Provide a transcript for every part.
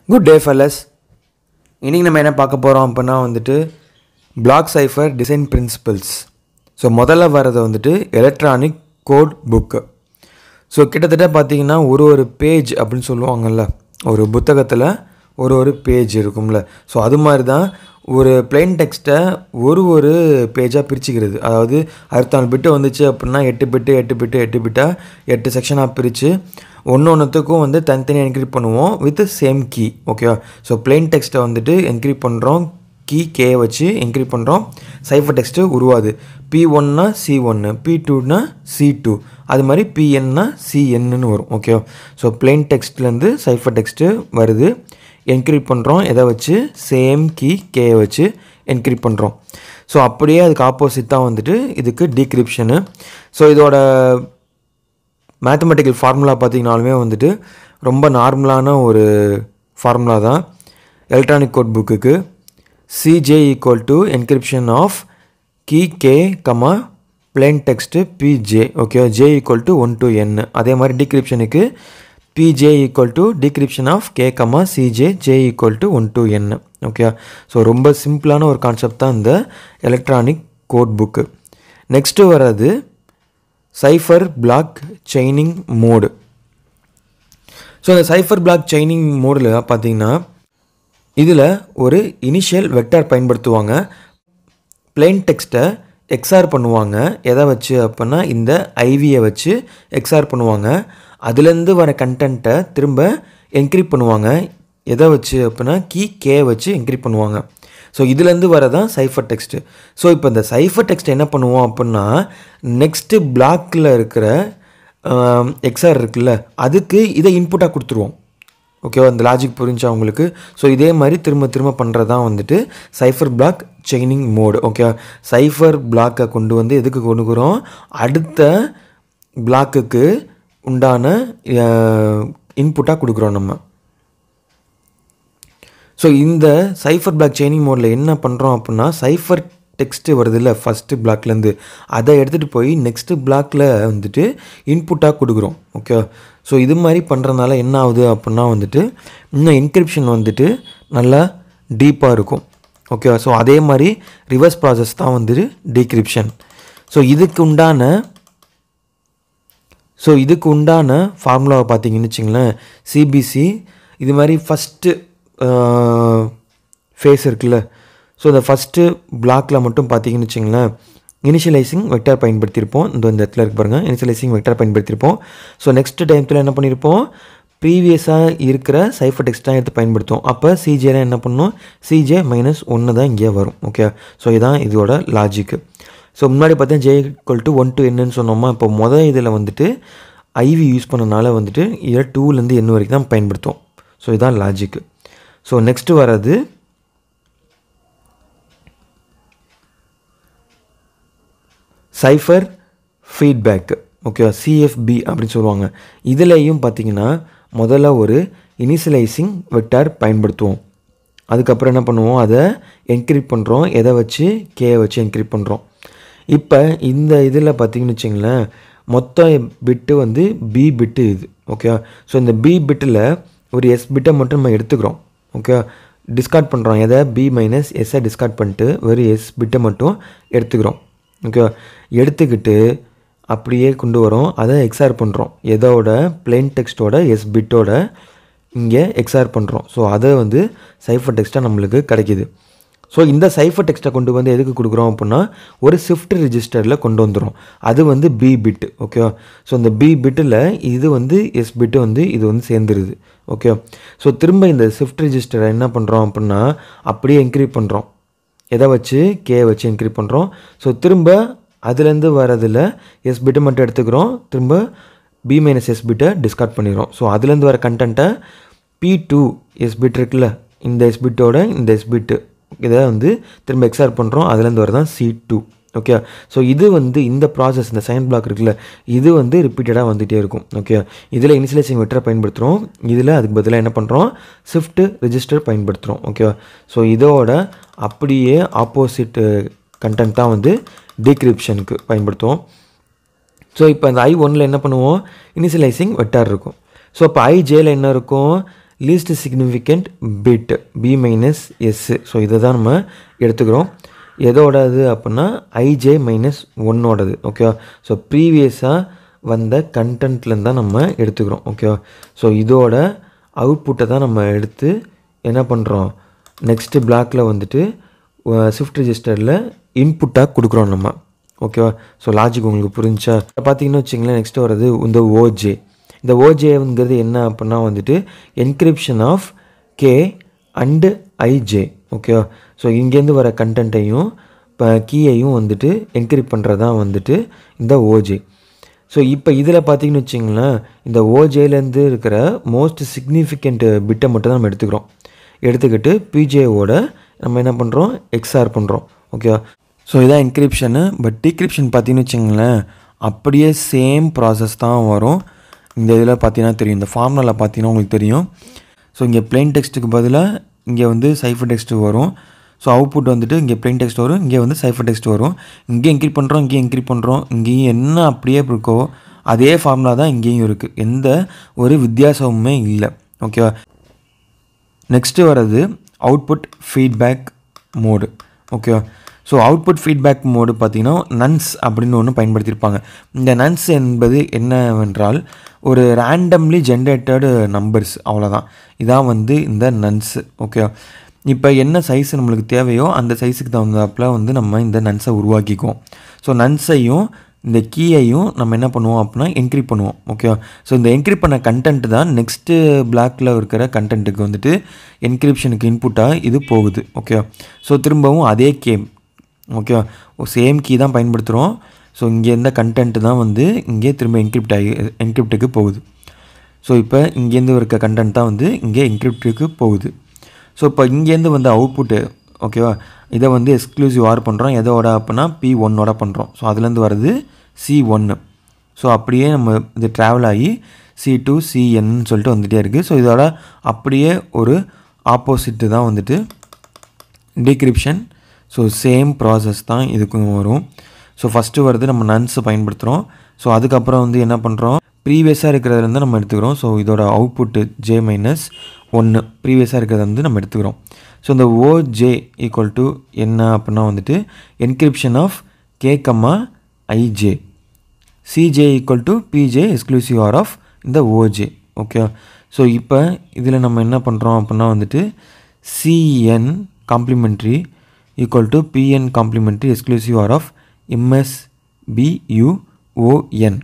good day fellas இன்றைக்கி நம்ம என்ன பார்க்க போகிறோம் அப்படின்னா வந்துட்டு block cipher design principles so முதல்ல வர்றது வந்துட்டு எலக்ட்ரானிக் கோட் புக்கு ஸோ கிட்டத்தட்ட பார்த்தீங்கன்னா ஒரு ஒரு பேஜ் அப்படின்னு சொல்லுவாங்கல்ல ஒரு புத்தகத்தில் ஒரு ஒரு பேஜ் இருக்கும்ல ஸோ அது மாதிரி தான் ஒரு பிளெயின் டெக்ஸ்ட்டை ஒரு ஒரு பேஜாக பிரிச்சுக்கிறது அதாவது அறுபத்தாலு பிட்டு வந்துச்சு அப்படின்னா எட்டு பிட்டு எட்டு பிட்டு எட்டு பிட்டாக எட்டு செக்ஷனாக பிரித்து ஒன்று ஒன்றுத்துக்கும் வந்து தனித்தனியாக என்க்ரிப் பண்ணுவோம் வித் சேம் கீ ஓகேவா ஸோ பிளெயின் டெக்ஸ்ட்டை வந்துட்டு என்க்ரிப் பண்ணுறோம் கீ கே வச்சு என்க்ரிப் பண்ணுறோம் சைஃபர் டெக்ஸ்ட்டு உருவாது பி ஒன்னா சி ஒன்று பி டூனா சி டூ அது மாதிரி பிஎன்னா சிஎன்னு வரும் ஓகேவா ஸோ பிளெயின் டெக்ஸ்ட்லேருந்து சைஃபர் டெக்ஸ்ட்டு வருது என்க்ரிப் பண்ணுறோம் எதை வச்சு சேம் கீ கே வச்சு என்க்ரிப் பண்ணுறோம் ஸோ அப்படியே அதுக்கு ஆப்போசிட் தான் வந்துட்டு இதுக்கு டீக்ரிப்ஷனு ஸோ இதோட மேத்தமெட்டிக்கல் ஃபார்முலா பார்த்திங்கனாலுமே வந்துட்டு ரொம்ப நார்மலான ஒரு ஃபார்முலா தான் எலக்ட்ரானிக் கோட் புக்குக்கு C J equal to encryption of key K comma plain text P J okay J equal to one to N அதே மாதிரி டிகிரிப்ஷனுக்கு P J equal to decryption of K comma C J J equal to one to N okay so ரொம்ப சிம்பிளான ஒரு concept தான் இந்த electronic code book next வர்றது cipher block chaining mode so இந்த சைஃபர் பிளாக் செயினிங் மோடில் பார்த்தீங்கன்னா இதில் ஒரு இனிஷியல் வெக்டார் பயன்படுத்துவாங்க பிளெயின் டெக்ஸ்ட்டை எக்ஸ்ஆர் பண்ணுவாங்க எதை வச்சு அப்படின்னா இந்த ஐவியை வச்சு எக்ஸ்ஆர் பண்ணுவாங்க அதுலேருந்து வர கண்டென்ட்டை திரும்ப என்க்ரிப் பண்ணுவாங்க எதை வச்சு அப்படின்னா கீ கே வச்சு என்க்ரிப் பண்ணுவாங்க ஸோ இதுலேருந்து வரதான் சைஃபர் டெக்ஸ்ட்டு ஸோ இப்போ இந்த சைஃபர் டெக்ஸ்ட் என்ன பண்ணுவோம் அப்படின்னா நெக்ஸ்ட்டு பிளாக்கில் இருக்கிற எக்ஸ்ஆர் இருக்குல்ல அதுக்கு இதை இன்புட்டாக கொடுத்துருவோம் ஓகேவா இந்த லாஜிக் புரிஞ்சா உங்களுக்கு ஸோ இதே மாதிரி திரும்ப திரும்ப பண்ணுறது தான் வந்துட்டு cipher block chaining mode okay cipher பிளாக்கை கொண்டு வந்து எதுக்கு கொண்டுக்கிறோம் அடுத்த பிளாக்குக்கு உண்டான இன்புட்டாக கொடுக்குறோம் நம்ம ஸோ இந்த சைஃபர் பிளாக் செயினிங் மோடில் என்ன பண்ணுறோம் அப்படின்னா சைஃபர் டெக்ஸ்ட்டு வருது இல்லை ஃபஸ்ட்டு பிளாக்லேருந்து அதை எடுத்துகிட்டு போய் நெக்ஸ்ட்டு பிளாக்கில் வந்துட்டு இன்புட்டாக கொடுக்குறோம் ஓகே ஸோ இது மாதிரி பண்ணுறதுனால என்ன ஆகுது அப்படின்னா வந்துட்டு இன்னும் என்கிரிப்ஷன் வந்துட்டு நல்லா டீப்பாக இருக்கும் ஓகே ஸோ அதே மாதிரி ரிவர்ஸ் ப்ராசஸ் தான் வந்துட்டு டீக்ரிப்ஷன் ஸோ இதுக்கு உண்டான ஸோ இதுக்கு உண்டான ஃபார்முலாவை பார்த்தீங்கன்னு வச்சிங்களேன் சிபிசி இது மாதிரி ஃபஸ்ட்டு ஃபேஸ் இருக்குல்ல ஸோ இந்த ஃபஸ்ட்டு பிளாக்கில் மட்டும் பார்த்தீங்கன்னு வச்சிங்களேன் இனிஷியலைசிங் வெக்டார் பயன்படுத்தியிருப்போம் இந்த இந்த இடத்துல இருக்கு பாருங்கள் இனிஷியலைசிங் வெக்டார் பயன்படுத்தியிருப்போம் ஸோ நெக்ஸ்ட் டைத்தில் என்ன பண்ணியிருப்போம் ப்ரீவியஸாக இருக்கிற சைஃபர் டெக்ஸ்ட் தான் எடுத்து பயன்படுத்தும் அப்போ சிஜேலாம் என்ன பண்ணும் சிஜே மைனஸ் ஒன்று தான் இங்கே வரும் ஓகே ஸோ இதுதான் இதோட லாஜிக்கு ஸோ முன்னாடி பார்த்தா J equal to one to N சொன்னோமா இப்போ மொதல் இதில் வந்துட்டு ஐவி யூஸ் பண்ணனால வந்துட்டு இதில் டூலேருந்து என் வரைக்கும் தான் பயன்படுத்தும் ஸோ இதுதான் லாஜிக்கு ஸோ நெக்ஸ்ட்டு வர்றது சைஃபர் ஃபீட்பேக் ஓகேவா சிஎஃப்பி அப்படின்னு சொல்லுவாங்க இதுலேயும் பார்த்தீங்கன்னா முதல்ல ஒரு இனிஷியலைசிங் வெக்டார் பயன்படுத்துவோம் அதுக்கப்புறம் என்ன பண்ணுவோம் அதை என்கிரிப் பண்ணுறோம் எதை வச்சு கே வச்சு என்கிரிப் பண்ணுறோம் இப்போ இந்த இதில் பார்த்தீங்கன்னு வச்சிங்களேன் மொத்த பிட்டு வந்து பி பிட்டு இது ஓகே ஸோ இந்த பி பிட்டில் ஒரு எஸ் பிட்டை மட்டும் நம்ம எடுத்துக்கிறோம் ஓகே டிஸ்கார்ட் பண்ணுறோம் எதை பி மைனஸ் எஸ்ஸை டிஸ்கார்ட் பண்ணிட்டு வெறும் எஸ் பிட்டை மட்டும் எடுத்துக்கிறோம் ஓகே எடுத்துக்கிட்டு அப்படியே கொண்டு வரோம் அதை எக்ஸ்ஆர் பண்ணுறோம் எதோட பிளெயின் டெக்ஸ்ட்டோட எஸ் பிட்டோட இங்கே எக்ஸ்ஆர் பண்ணுறோம் ஸோ அதை வந்து சைஃபர் டெக்ஸ்ட்டாக நம்மளுக்கு கிடைக்கிது ஸோ இந்த சைஃபர் டெக்ஸ்ட்டை கொண்டு வந்து எதுக்கு கொடுக்குறோம் அப்படின்னா ஒரு ஷிஃப்ட் ரிஜிஸ்டரில் கொண்டு வந்துடும் அது வந்து பி பிட்டு ஓகே ஸோ இந்த பி பிட்டில் இது வந்து எஸ் பிட்டு வந்து இது வந்து சேர்ந்துருது ஓகே ஸோ திரும்ப இந்த ஷிஃப்ட் ரிஜிஸ்டரை என்ன பண்ணுறோம் அப்படின்னா அப்படியே என்க்ரிப் பண்ணுறோம் எதை வச்சு கே வச்சு என்க்ரிப் பண்ணுறோம் ஸோ திரும்ப அதுலேருந்து வரதில் எஸ் பிட்டை மட்டும் எடுத்துக்கிறோம் திரும்ப பி மைனஸ் எஸ் பிட்டை டிஸ்கார்ட் பண்ணிடுறோம் ஸோ அதுலேருந்து வர கண்டென்ட்டை பி டூ எஸ் பிட் இருக்குல்ல இந்த எஸ் பிட்டோட இந்த எஸ் பிட்டு இதை வந்து திரும்ப எக்ஸ்ஆர் பண்ணுறோம் அதுலேருந்து வரதான் சி டூ ஓகே ஸோ இது வந்து இந்த ப்ராசஸ் இந்த சைன் பிளாக் இருக்குல்ல இது வந்து ரிப்பீட்டடாக வந்துகிட்டே இருக்கும் ஓகே இதில் இனிஷியலைசிங் வெட்டரை பயன்படுத்துகிறோம் இதில் அதுக்கு பதிலாக என்ன பண்ணுறோம் ஷிஃப்ட் ரிஜிஸ்டர் பயன்படுத்துகிறோம் ஓகே ஸோ இதோட அப்படியே ஆப்போசிட் கண்டென்ட் தான் வந்து டீக்ரிப்ஷனுக்கு பயன்படுத்துவோம் ஸோ இப்போ அந்த ஐ ஒனில் என்ன பண்ணுவோம் இனிஷியலைசிங் வெட்டார் இருக்கும் ஸோ இப்போ ஐ ஜேல என்ன இருக்கும் least significant bit B minus S so இதை தான் நம்ம எடுத்துக்கிறோம் எதோடது அப்படின்னா ஐஜே மைனஸ் ஒன்னோடது ஓகேவா ஸோ ப்ரீவியஸாக வந்த கண்டென்ட்லேருந்து தான் நம்ம எடுத்துக்கிறோம் ஓகேவா ஸோ இதோட அவுட்புட்டை தான் நம்ம எடுத்து என்ன பண்ணுறோம் நெக்ஸ்ட்டு பிளாக்கில் வந்துட்டு ஸ்விஃப்ட் ரெஜிஸ்டரில் இன்புட்டாக கொடுக்குறோம் நம்ம ஓகேவா ஸோ லாஜிக் உங்களுக்கு புரிஞ்சா பார்த்தீங்கன்னு வச்சிங்களேன் நெக்ஸ்ட்டு வர்றது இந்த ஓஜே இந்த ஓஜேங்கிறது என்ன அப்படின்னா வந்துட்டு encryption of K and I J ஓகேவா ஸோ இங்கேருந்து வர கண்டென்ட்டையும் இப்போ கீயையும் வந்துட்டு என்கிரிப்ட் பண்ணுறது தான் வந்துட்டு இந்த ஓஜே ஸோ இப்போ இதில் பார்த்தீங்கன்னு வச்சிங்களேன் இந்த ஓஜேலேருந்து இருக்கிற மோஸ்ட் சிக்னிஃபிகண்ட் பிட்டை மட்டும் தான் நம்ம எடுத்துக்கிறோம் எடுத்துக்கிட்டு பிஜேவோட நம்ம என்ன பண்ணுறோம் எக்ஸ்ஆர் பண்ணுறோம் ஓகேவா ஸோ இதான் என்கிரிப்ஷனு பட் டீக்ரிப்ஷன் பார்த்தீங்கன்னு வச்சிங்களேன் அப்படியே சேம் ப்ராசஸ் தான் வரும் இந்த இதில் பார்த்தீங்கன்னா தெரியும் இந்த ஃபார்முலாவில் பார்த்தீங்கன்னா உங்களுக்கு தெரியும் ஸோ இங்கே பிளெயின் டெக்ஸ்ட்டுக்கு பதிலாக இங்கே வந்து சைஃபர் டெக்ஸ்ட்டு வரும் ஸோ அவுட்புட் வந்துட்டு இங்கே பிளெயின் டெக்ஸ்ட் வரும் இங்கே வந்து சைஃபர் டெக்ஸ்ட் வரும் இங்கே என்கிரிப் பண்ணுறோம் இங்கே என்கிரிப் பண்ணுறோம் இங்கேயும் என்ன அப்படியே இருக்கோ அதே ஃபார்முலா தான் இங்கேயும் இருக்குது எந்த ஒரு வித்தியாசமுமே இல்லை ஓகேவா நெக்ஸ்ட்டு வர்றது அவுட்புட் ஃபீட்பேக் மோடு ஓகேவா ஸோ அவுட்புட் ஃபீட்பேக் மோடு பார்த்தீங்கன்னா நன்ஸ் அப்படின்னு ஒன்று பயன்படுத்தியிருப்பாங்க இந்த நன்ஸ் என்பது என்னவென்றால் ஒரு ரேண்டம்லி ஜென்ரேட்டடு நம்பர்ஸ் அவ்வளோதான் இதான் வந்து இந்த நன்ஸ் ஓகே இப்போ என்ன சைஸ் நம்மளுக்கு தேவையோ அந்த சைஸுக்கு தகுந்தாப்புல வந்து நம்ம இந்த நன்ஸை உருவாக்கிக்குவோம் ஸோ நன்ஸையும் இந்த கீயையும் நம்ம என்ன பண்ணுவோம் அப்படின்னா என்க்ரிப் பண்ணுவோம் ஓகேவா ஸோ இந்த என்க்ரிப் பண்ண கண்டென்ட் தான் நெக்ஸ்ட்டு பிளாக்கில் இருக்கிற கண்டென்ட்டுக்கு வந்துட்டு என்கிரிப்ஷனுக்கு இன்புட்டாக இது போகுது ஓகேவா ஸோ திரும்பவும் அதே கேம் ஓகேவா சேம் கீ தான் பயன்படுத்துகிறோம் ஸோ இங்கே இருந்த கண்டென்ட் தான் வந்து இங்கே திரும்ப என்கிரிப்ட் ஆகி என்கிரிப்டுக்கு போகுது ஸோ இப்போ இங்கேருந்து இருக்க கண்டென்ட் தான் வந்து இங்கே என்கிரிப்டுக்கு போகுது ஸோ இப்போ இங்கேருந்து வந்து அவுட்புட்டு ஓகேவா இதை வந்து எக்ஸ்க்ளூசிவ் ஆர் பண்ணுறோம் எதோட அப்படின்னா பி ஒன்னோட பண்ணுறோம் ஸோ அதுலேருந்து வர்றது சி ஒன்று ஸோ அப்படியே நம்ம இது ட்ராவல் ஆகி சி டூ சிஎன்னு சொல்லிட்டு வந்துகிட்டே இருக்குது ஸோ இதோட அப்படியே ஒரு ஆப்போசிட்டு தான் வந்துட்டு டீக்ரிப்ஷன் ஸோ சேம் ப்ராசஸ் தான் இதுக்கும் வரும் ஸோ ஃபஸ்ட்டு வருது நம்ம நன்ஸ் பயன்படுத்துகிறோம் ஸோ அதுக்கப்புறம் வந்து என்ன பண்ணுறோம் ப்ரீவியஸாக இருக்கிறதுலேருந்து நம்ம எடுத்துக்கிறோம் ஸோ இதோட அவுட்புட்டு ஜே மைனஸ் ஒன்று ப்ரீவியஸாக இருக்கிறத வந்து நம்ம எடுத்துக்கிறோம் ஸோ இந்த ஓஜே ஈக்குவல் டு என்ன அப்படின்னா வந்துட்டு encryption of K comma I J C J equal to P J exclusive or of இந்த ஓஜே ஓகே ஸோ இப்போ இதில் நம்ம என்ன பண்ணுறோம் அப்படின்னா வந்துட்டு C N complementary equal to P N complementary exclusive or of M S பியூஓஎன்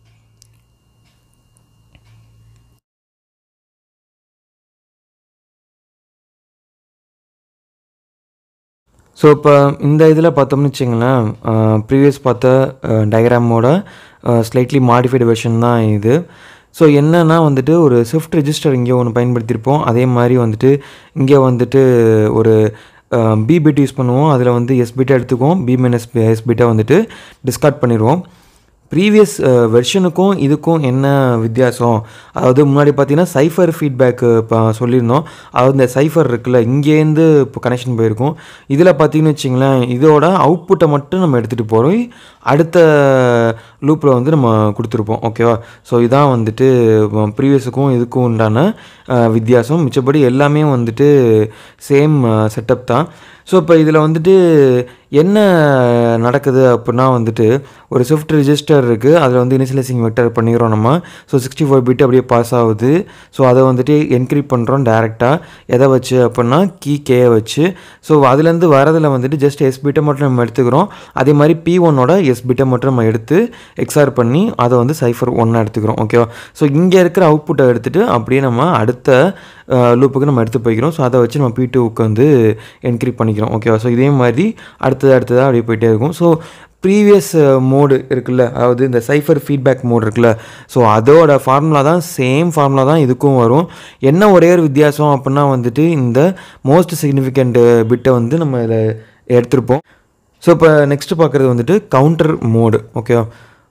ஸோ இப்போ இந்த இதில் பார்த்தோம்னு வச்சிங்களேன் ப்ரீவியஸ் பார்த்த டயக்ராமோட ஸ்லைட்லி மாடிஃபைடு வெர்ஷன் தான் இது ஸோ என்னன்னா வந்துட்டு ஒரு ஸ்விஃப்ட் ரெஜிஸ்டர் இங்கே ஒன்று பயன்படுத்தியிருப்போம் அதே மாதிரி வந்துட்டு இங்கே வந்துட்டு ஒரு பி பிட் யூஸ் பண்ணுவோம் அதில் வந்து எஸ் பிட்டை எடுத்துக்குவோம் பி மைனஸ் எஸ் பிட்டை வந்துட்டு டிஸ்கார்ட் பண்ணிடுவோம் ப்ரீவியஸ் வெர்ஷனுக்கும் இதுக்கும் என்ன வித்தியாசம் அதாவது முன்னாடி பார்த்தீங்கன்னா சைஃபர் ஃபீட்பேக்கு இப்போ சொல்லியிருந்தோம் அதாவது இந்த சைஃபர் இருக்குல்ல இங்கேருந்து இப்போ கனெக்ஷன் போயிருக்கும் இதில் பார்த்தீங்கன்னு வச்சிங்களேன் இதோட அவுட்புட்டை மட்டும் நம்ம எடுத்துகிட்டு போகிறோம் அடுத்த லூப்பில் வந்து நம்ம கொடுத்துருப்போம் ஓகேவா ஸோ இதான் வந்துட்டு ப்ரீவியஸுக்கும் இதுக்கும் உண்டான வித்தியாசம் மிச்சப்படி எல்லாமே வந்துட்டு சேம் செட்டப் தான் ஸோ இப்போ இதில் வந்துட்டு என்ன நடக்குது அப்படின்னா வந்துட்டு ஒரு ஸ்விஃப்ட் ரிஜிஸ்டர் இருக்குது அதில் வந்து இனிஷியலைசிங் வெக்டர் பண்ணிக்கிறோம் நம்ம ஸோ சிக்ஸ்டி ஃபோர் பிட் அப்படியே பாஸ் ஆகுது ஸோ அதை வந்துட்டு என்க்ரிப் பண்ணுறோம் டேரெக்டாக எதை வச்சு அப்படின்னா கீ கேயை வச்சு ஸோ அதுலேருந்து வரதில் வந்துட்டு ஜஸ்ட் எஸ் பிட்டை மட்டும் நம்ம எடுத்துக்கிறோம் அதே மாதிரி பி ஒன்னோட எஸ் பிட்டை மட்டும் நம்ம எடுத்து எக்ஸ்ஆர் பண்ணி அதை வந்து சைஃபர் ஒன்னாக எடுத்துக்கிறோம் ஓகேவா ஸோ இங்கே இருக்கிற அவுட்புட்டை எடுத்துகிட்டு அப்படியே நம்ம அடுத்த லூப்புக்கு நம்ம எடுத்து போய்க்கிறோம் ஸோ அதை வச்சு நம்ம பி டூக்கு வந்து என்க்ரிப் பண்ணிக்கிறோம் ஓகேவா ஸோ இதே மாதிரி அடுத்தது அடுத்ததாக அப்படியே போயிட்டே இருக்கும் ஸோ ப்ரீவியஸ் மோடு இருக்குல்ல அதாவது இந்த சைஃபர் ஃபீட்பேக் மோடு இருக்குல்ல ஸோ அதோட ஃபார்முலா தான் சேம் ஃபார்முலா தான் இதுக்கும் வரும் என்ன ஒரே ஒரு வித்தியாசம் அப்படின்னா வந்துட்டு இந்த மோஸ்ட் சிக்னிஃபிகண்ட் பிட்டை வந்து நம்ம இதில் எடுத்திருப்போம் ஸோ இப்போ நெக்ஸ்ட்டு பார்க்குறது வந்துட்டு கவுண்டர் மோடு ஓகேவா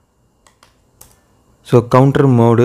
ஸோ கவுண்டர் மோடு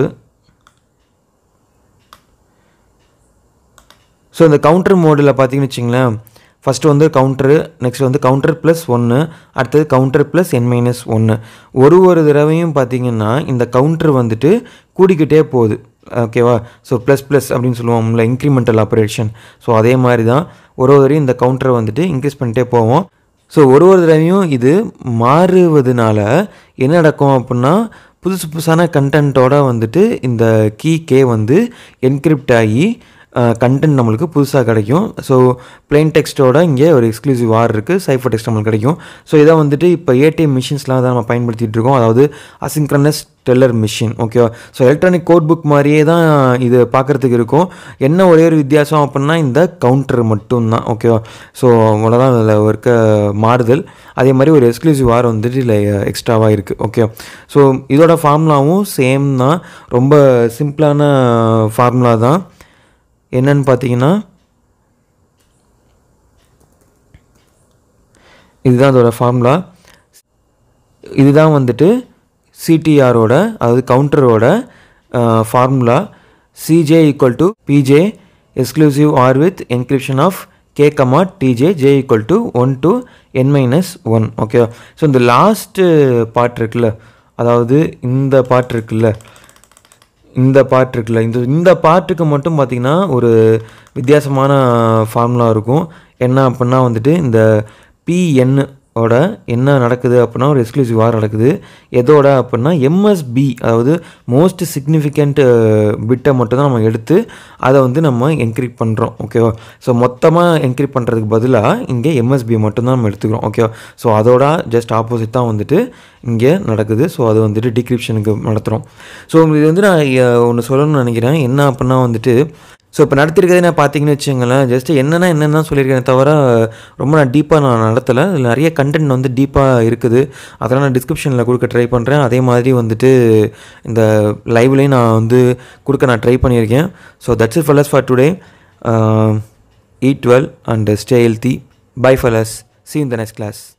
ஸோ இந்த கவுண்டர் மோடில் பார்த்தீங்கன்னு வச்சிங்களேன் ஃபஸ்ட்டு வந்து கவுண்டரு நெக்ஸ்ட் வந்து கவுண்டர் ப்ளஸ் ஒன்று அடுத்தது கவுண்டர் ப்ளஸ் என் மைனஸ் ஒன்று ஒரு ஒரு தடவையும் பார்த்தீங்கன்னா இந்த கவுண்டர் வந்துட்டு கூடிக்கிட்டே போகுது ஓகேவா ஸோ ப்ளஸ் ப்ளஸ் அப்படின்னு சொல்லுவோம்ல இன்க்ரிமெண்டல் ஆப்ரேஷன் ஸோ அதே மாதிரி தான் ஒரு ஒரு தடவையும் இந்த கவுண்டரை வந்துட்டு இன்க்ரீஸ் பண்ணிட்டே போவோம் ஸோ ஒரு ஒரு தடவையும் இது மாறுவதனால என்ன நடக்கும் அப்படின்னா புதுசு புதுசான கண்டென்ட்டோட வந்துட்டு இந்த கீ கே வந்து என்கிரிப்ட் ஆகி கண்டென்ட் நம்மளுக்கு புதுசாக கிடைக்கும் ஸோ பிளெயின் டெக்ஸ்ட்டோட இங்கே ஒரு எக்ஸ்க்ளூசிவ் ஆர் இருக்குது சைஃபர் டெக்ஸ்ட் நம்மளுக்கு கிடைக்கும் ஸோ இதை வந்துட்டு இப்போ ஏடிஎம் மிஷின்ஸ்லாம் தான் நம்ம பயன்படுத்திகிட்டு இருக்கோம் அதாவது அசிங்க்ரனஸ் டெல்லர் மிஷின் ஓகேவா ஸோ எலக்ட்ரானிக் கோட் புக் மாதிரியே தான் இது பார்க்குறதுக்கு இருக்கும் என்ன ஒரே ஒரு வித்தியாசம் அப்படின்னா இந்த கவுண்டர் மட்டும்தான் ஓகேவா ஸோ அவ்வளோதான் இதில் இருக்க மாறுதல் அதே மாதிரி ஒரு எக்ஸ்க்ளூசிவ் ஆர் வந்துட்டு இல்லை எக்ஸ்ட்ராவாக இருக்குது ஓகே ஸோ இதோட ஃபார்முலாவும் சேம் தான் ரொம்ப சிம்பிளான ஃபார்முலா தான் என்னன்னு பார்த்தீங்கன்னா இதுதான் அதோட ஃபார்முலா இதுதான் வந்துட்டு சிடிஆரோட அதாவது கவுண்டரோட formula C J equal to P J exclusive or with encryption of K comma T J J equal to one to N minus one okay so இந்த லாஸ்ட்டு பார்ட் இருக்குல்ல அதாவது இந்த பார்ட் இருக்குல்ல இந்த பார்ட் இருக்குல்ல இந்த இந்த பார்ட்டுக்கு மட்டும் பார்த்திங்கன்னா ஒரு வித்தியாசமான ஃபார்முலா இருக்கும் என்ன அப்படின்னா வந்துட்டு இந்த பிஎன் ஓட என்ன நடக்குது அப்படின்னா ஒரு எக்ஸ்க்ளூசிவ் வார் நடக்குது எதோட அப்படின்னா எம்எஸ்பி அதாவது மோஸ்ட் சிக்னிஃபிகண்ட் பிட்டை மட்டும் தான் நம்ம எடுத்து அதை வந்து நம்ம என்கிரிப்ட் பண்ணுறோம் ஓகேவா ஸோ மொத்தமாக என்கிரிப்ட் பண்ணுறதுக்கு பதிலாக இங்கே எம்எஸ்பி மட்டும்தான் நம்ம எடுத்துக்கிறோம் ஓகேவா ஸோ அதோட ஜஸ்ட் ஆப்போசிட் தான் வந்துட்டு இங்கே நடக்குது ஸோ அது வந்துட்டு டிகிரிப்ஷனுக்கு நடத்துகிறோம் ஸோ இது வந்து நான் ஒன்று சொல்லணும்னு நினைக்கிறேன் என்ன அப்படின்னா வந்துட்டு ஸோ இப்போ நடத்திருக்கதே நான் பார்த்தீங்கன்னு வச்சுங்களேன் ஜஸ்ட் என்னென்னா என்னென்ன சொல்லியிருக்கேன் தவிர ரொம்ப நான் டீப்பாக நான் நடத்தலை இதில் நிறைய கண்டென்ட் வந்து டீப்பாக இருக்குது அதெல்லாம் நான் டிஸ்கிரிப்ஷனில் கொடுக்க ட்ரை பண்ணுறேன் அதே மாதிரி வந்துட்டு இந்த லைவ்லேயும் நான் வந்து கொடுக்க நான் ட்ரை பண்ணியிருக்கேன் so that's it fellas for today eat well and stay healthy bye fellas see in the next class